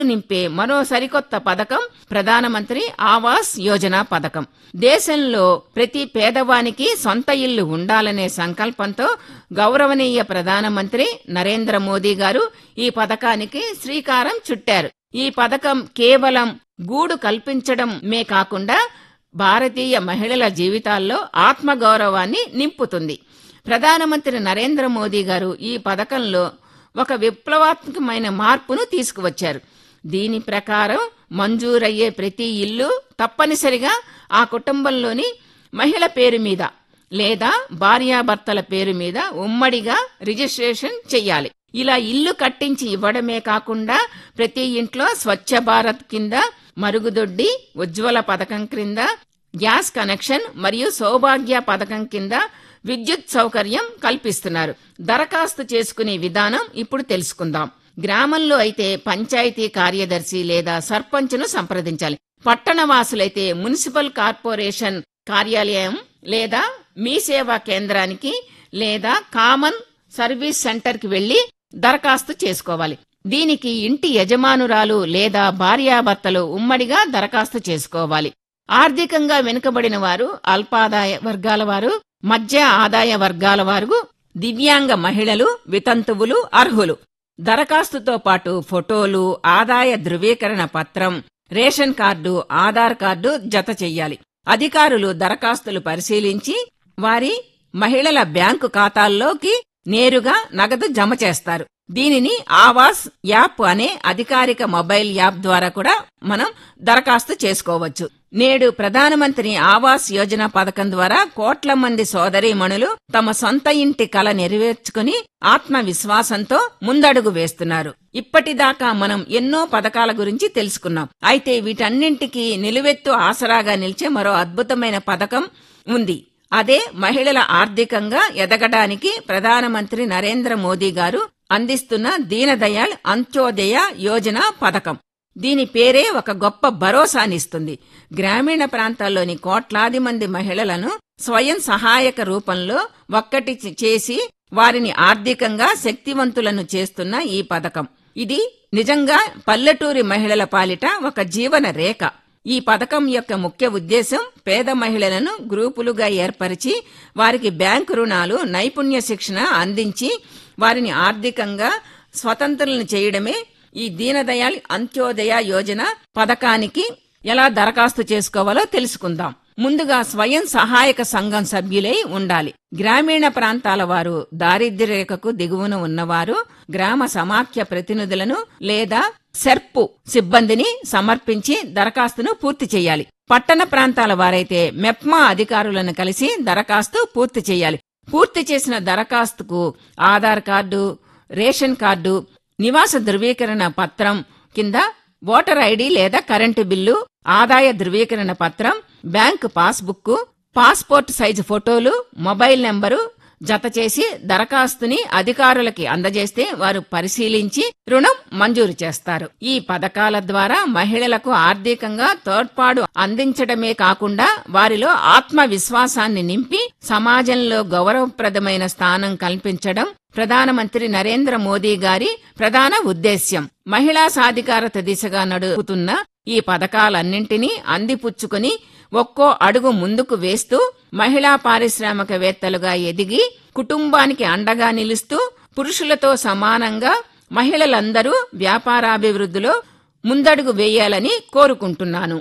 నింపే మరో సరికొత్త పథకం ప్రధానమంత్రి ఆవాస్ యోజన పథకం దేశంలో ప్రతి పేదవానికి సొంత ఇల్లు ఉండాలనే సంకల్పంతో గౌరవనీయ ప్రధానమంత్రి నరేంద్ర మోదీ గారు ఈ పథకానికి శ్రీకారం చుట్టారు ఈ పథకం కేవలం గూడు కల్పించడమే కాకుండా భారతీయ మహిళల జీవితాల్లో ఆత్మగౌరవాన్ని నింపుతుంది ప్రధానమంత్రి నరేంద్ర మోదీ గారు ఈ పథకంలో ఒక విప్లవాత్మకమైన మార్పును తీసుకువచ్చారు దీని ప్రకారం మంజూరయ్యే ప్రతి ఇల్లు తప్పనిసరిగా ఆ కుటుంబంలోని మహిళ పేరు మీద లేదా భార్యాభర్తల పేరు మీద ఉమ్మడిగా రిజిస్ట్రేషన్ చెయ్యాలి ఇలా ఇల్లు కట్టించి ఇవ్వడమే కాకుండా ప్రతి ఇంట్లో స్వచ్ఛ భారత్ కింద మరుగుదొడ్డి ఉజ్వల పథకం క్రింద గ్యాస్ కనెక్షన్ మరియు సౌభాగ్య పథకం కింద విద్యుత్ సౌకర్యం కల్పిస్తున్నారు దరఖాస్తు చేసుకునే విధానం ఇప్పుడు తెలుసుకుందాం గ్రామంలో అయితే పంచాయతీ కార్యదర్శి లేదా సర్పంచ్ను సంప్రదించాలి పట్టణ వాసులైతే మున్సిపల్ కార్పొరేషన్ కార్యాలయం లేదా మీ సేవా కేంద్రానికి లేదా కామన్ సర్వీస్ సెంటర్కి వెళ్లి దరఖాస్తు చేసుకోవాలి దీనికి ఇంటి యజమానురాలు లేదా భార్యాభర్తలు ఉమ్మడిగా దరఖాస్తు చేసుకోవాలి ఆర్థికంగా వెనుకబడిన వారు అల్పాదాయ వర్గాల వారు మధ్య ఆదాయ వర్గాల వారు దివ్యాంగ మహిళలు వితంతువులు అర్హులు దరఖాస్తుతో పాటు ఫోటోలు ఆదాయ ధృవీకరణ పత్రం రేషన్ కార్డు ఆధార్ కార్డు జత చెయ్యాలి అధికారులు దరఖాస్తులు పరిశీలించి వారి మహిళల బ్యాంకు ఖాతాల్లోకి నేరుగా నగదు జమ చేస్తారు దీనిని ఆవాస్ యాప్ అనే అధికారిక మొబైల్ యాప్ ద్వారా కూడా మనం దరఖాస్తు చేసుకోవచ్చు నేడు ప్రధానమంత్రి ఆవాస్ యోజన పథకం ద్వారా కోట్ల మంది సోదరీమణులు తమ సొంత ఇంటి కల నెరవేర్చుకుని ఆత్మవిశ్వాసంతో ముందడుగు వేస్తున్నారు ఇప్పటిదాకా మనం ఎన్నో పథకాల గురించి తెలుసుకున్నాం అయితే వీటన్నింటికీ నిలువెత్తు ఆసరాగా నిలిచే మరో అద్భుతమైన పథకం ఉంది అదే మహిళల ఆర్థికంగా ఎదగడానికి ప్రధానమంత్రి నరేంద్ర మోదీ గారు అందిస్తున్న దీనదయాళ్ అంత్యోదయ యోజన పథకం దీని పేరే ఒక గొప్ప భరోసానిస్తుంది గ్రామీణ ప్రాంతాల్లోని కోట్లాది మంది మహిళలను స్వయం సహాయక రూపంలో ఒక్కటి చేసి వారిని ఆర్థికంగా శక్తివంతులను చేస్తున్న ఈ పథకం ఇది నిజంగా పల్లెటూరి మహిళల పాలిట ఒక జీవన రేఖ ఈ పథకం యొక్క ముఖ్య ఉద్దేశం పేద మహిళలను గ్రూపులుగా ఏర్పరిచి వారికి బ్యాంకు రుణాలు నైపుణ్య శిక్షణ అందించి వారిని ఆర్థికంగా స్వతంత్రులను చేయడమే ఈ దీనదయాళ్ అంత్యోదయ యోజన పథకానికి ఎలా దరఖాస్తు చేసుకోవాలో తెలుసుకుందాం ముందుగా స్వయం సహాయక సంఘం సభ్యులై ఉండాలి గ్రామీణ ప్రాంతాల వారు దారిద్ర్య రేఖకు దిగువన ఉన్నవారు గ్రామ సమాఖ్య ప్రతినిధులను లేదా సెర్పు సిబ్బందిని సమర్పించి దరఖాస్తును పూర్తి చేయాలి పట్టణ ప్రాంతాల వారైతే మెప్మా అధికారులను కలిసి దరఖాస్తు పూర్తి చేయాలి పూర్తి చేసిన దరఖాస్తుకు ఆధార్ కార్డు రేషన్ కార్డు నివాస ధృవీకరణ పత్రం కింద ఓటర్ ఐడి లేదా కరెంటు బిల్లు ఆదాయ ధృవీకరణ పత్రం బ్యాంకు పాస్బుక్ పాస్పోర్ట్ సైజు ఫోటోలు మొబైల్ నెంబరు జత చేసి దరఖాస్తుని అధికారులకి అందజేస్తే వారు పరిశీలించి రుణం మంజూరు చేస్తారు ఈ పథకాల ద్వారా మహిళలకు ఆర్థికంగా తోడ్పాటు అందించడమే కాకుండా వారిలో ఆత్మవిశ్వాసాన్ని నింపి సమాజంలో గౌరవప్రదమైన స్థానం కల్పించడం ప్రధానమంత్రి నరేంద్ర మోదీ గారి ప్రధాన ఉద్దేశ్యం మహిళా సాధికారత దిశగా నడుపుతున్న ఈ పథకాలన్నింటినీ అందిపుచ్చుకుని ఒక్కో అడుగు ముందుకు వేస్తూ మహిళా పారిశ్రామికవేత్తలుగా ఎదిగి కుటుంబానికి అండగా నిలుస్తూ పురుషులతో సమానంగా మహిళలందరూ వ్యాపారాభివృద్ధిలో ముందడుగు వేయాలని కోరుకుంటున్నాను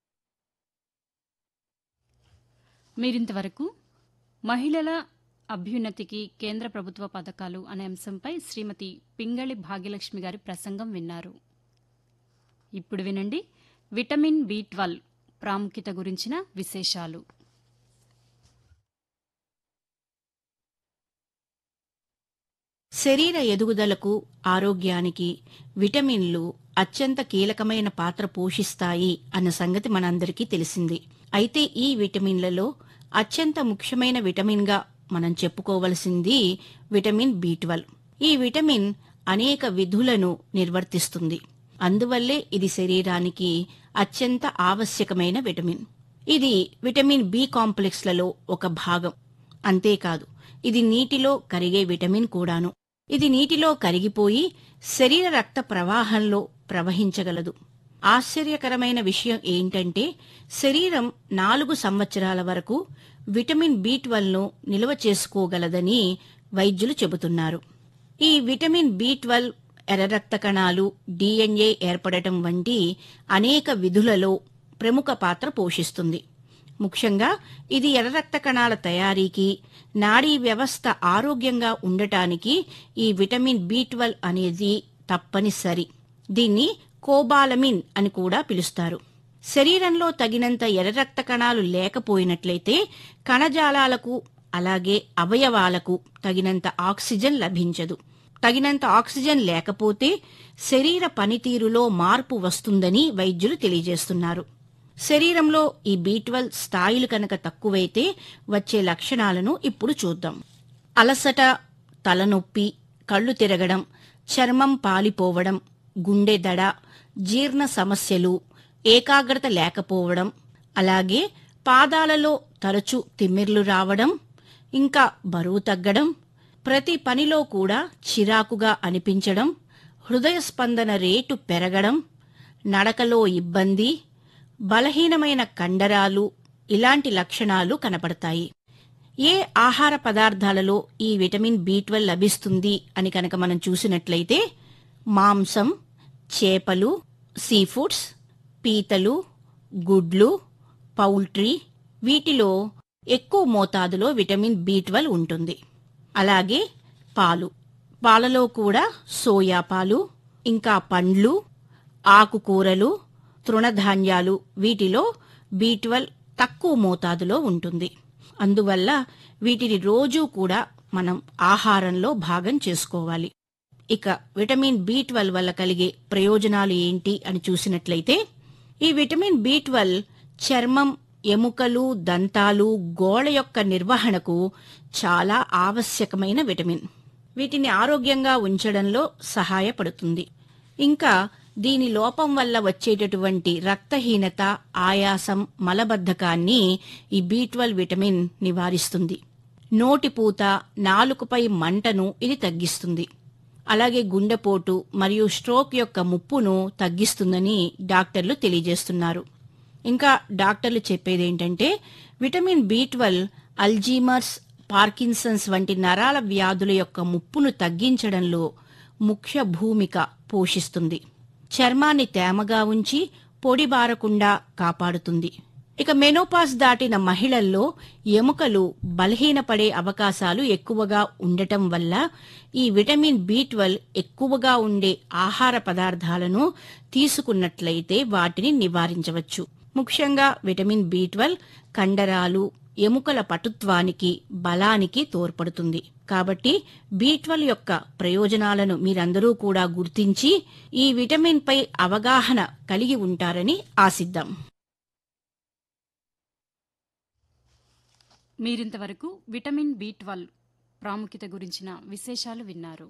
మీరింతవరకు మహిళల అభ్యున్నతికి కేంద్ర ప్రభుత్వ పథకాలు అనే అంశంపై శ్రీమతి పింగళి భాగ్యలక్ష్మి గారి ప్రసంగం విన్నారు ఇప్పుడు వినండి విటమిన్ బి ట్వెల్వ్ ప్రాముఖ్యత గురించిన విశేషాలు శరీర ఎదుగుదలకు ఆరోగ్యానికి విటమిన్లు అత్యంత కీలకమైన పాత్ర పోషిస్తాయి అన్న సంగతి మనందరికీ తెలిసింది అయితే ఈ విటమిన్లలో అత్యంత ముఖ్యమైన విటమిన్గా మనం చెప్పుకోవలసింది విటమిన్ బి ఈ విటమిన్ అనేక విధులను నిర్వర్తిస్తుంది అందువల్లే ఇది శరీరానికి అత్యంత ఆవశ్యకమైన విటమిన్ ఇది విటమిన్ బి కాంప్లెక్స్లలో ఒక భాగం అంతేకాదు ఇది నీటిలో కరిగే విటమిన్ కూడాను ఇది నీటిలో కరిగిపోయి శరీర రక్త ప్రవాహంలో ప్రవహించగలదు ఆశ్చర్యకరమైన విషయం ఏంటంటే శరీరం నాలుగు సంవత్సరాల వరకు విటమిన్ బి ను నిల్వ చేసుకోగలదని వైద్యులు చెబుతున్నారు ఈ విటమిన్ బి ట్వెల్వ్ ఎర్ర రక్త కణాలు డిఎన్ఏ ఏర్పడటం వంటి అనేక విధులలో ప్రముఖ పాత్ర పోషిస్తుంది ముఖ్యంగా ఇది ఎర్ర రక్త కణాల తయారీకి నాడీ వ్యవస్థ ఆరోగ్యంగా ఉండటానికి ఈ విటమిన్ బి ట్వెల్వ్ అనేది తప్పనిసరి దీన్ని కోబాలమిన్ అని కూడా పిలుస్తారు శరీరంలో తగినంత ఎర్ర రక్త కణాలు లేకపోయినట్లయితే కణజాలాలకు అలాగే అవయవాలకు తగినంత ఆక్సిజన్ లభించదు తగినంత ఆక్సిజన్ లేకపోతే శరీర పనితీరులో మార్పు వస్తుందని వైద్యులు తెలియజేస్తున్నారు శరీరంలో ఈ బి స్థాయిలు కనుక తక్కువైతే వచ్చే లక్షణాలను ఇప్పుడు చూద్దాం అలసట తలనొప్పి కళ్ళు తిరగడం చర్మం పాలిపోవడం గుండె దడ జీర్ణ సమస్యలు ఏకాగ్రత లేకపోవడం అలాగే పాదాలలో తరచు తిమ్మిర్లు రావడం ఇంకా బరువు తగ్గడం ప్రతి పనిలో కూడా చిరాకుగా అనిపించడం హృదయ స్పందన రేటు పెరగడం నడకలో ఇబ్బంది బలహీనమైన కండరాలు ఇలాంటి లక్షణాలు కనపడతాయి ఏ ఆహార పదార్థాలలో ఈ విటమిన్ బి లభిస్తుంది అని కనుక మనం చూసినట్లయితే మాంసం చేపలు సీ ఫుడ్స్ పీతలు గుడ్లు పౌల్ట్రీ వీటిలో ఎక్కువ మోతాదులో విటమిన్ బి ఉంటుంది అలాగే పాలు పాలలో కూడా సోయా పాలు ఇంకా పండ్లు ఆకుకూరలు తృణధాన్యాలు వీటిలో బి తక్కువ మోతాదులో ఉంటుంది అందువల్ల వీటిని రోజూ కూడా మనం ఆహారంలో భాగం చేసుకోవాలి ఇక విటమిన్ బి వల్ల కలిగే ప్రయోజనాలు ఏంటి అని చూసినట్లయితే ఈ విటమిన్ బి చర్మం ఎముకలు దంతాలు గోళ యొక్క నిర్వహణకు చాలా ఆవశ్యకమైన విటమిన్ వీటిని ఆరోగ్యంగా ఉంచడంలో సహాయపడుతుంది ఇంకా దీని లోపం వల్ల వచ్చేటటువంటి రక్తహీనత ఆయాసం మలబద్ధకాన్ని ఈ బి విటమిన్ నివారిస్తుంది నోటిపూత నాలుకపై మంటను ఇది తగ్గిస్తుంది అలాగే గుండెపోటు మరియు స్ట్రోక్ యొక్క ముప్పును తగ్గిస్తుందని డాక్టర్లు తెలియజేస్తున్నారు ఇంకా డాక్టర్లు చెప్పేదేంటంటే విటమిన్ బి అల్జీమర్స్ పార్కిన్సన్స్ వంటి నరాల వ్యాధుల యొక్క ముప్పును తగ్గించడంలో ముఖ్య భూమిక పోషిస్తుంది చర్మాన్ని తేమగా ఉంచి పొడిబారకుండా కాపాడుతుంది ఇక మెనోపాస్ దాటిన మహిళల్లో ఎముకలు బలహీనపడే అవకాశాలు ఎక్కువగా ఉండటం వల్ల ఈ విటమిన్ బి ఎక్కువగా ఉండే ఆహార పదార్థాలను తీసుకున్నట్లయితే వాటిని నివారించవచ్చు ముఖ్యంగా విటమిన్ బి కండరాలు ఎముకల పటుత్వానికి బలానికి తోడ్పడుతుంది కాబట్టి బి యొక్క ప్రయోజనాలను మీరందరూ కూడా గుర్తించి ఈ విటమిన్ పై అవగాహన కలిగి ఉంటారని ఆశిద్దాం మీరింతవరకు విటమిన్ బి ప్రాముఖ్యత గురించిన విశేషాలు విన్నారు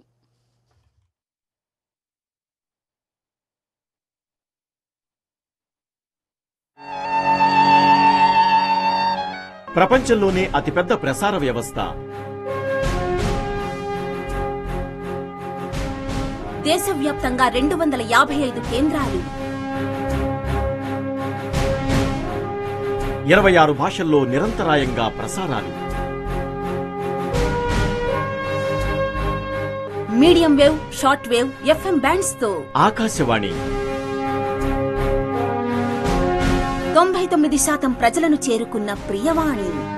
ప్రపంచంలోనే అతిపెద్ద ప్రసార వ్యవస్థ దేశవ్యాప్తంగా రెండు వందల యాభై ఐదు కేంద్రాలు ఇరవై ఆరు భాషల్లో నిరంతరాయంగా ప్రసారాలు medium wave short wave FM bands తో ఆకాశవాణి తొంభై తొమ్మిది శాతం ప్రజలను చేరుకున్న ప్రియవాణి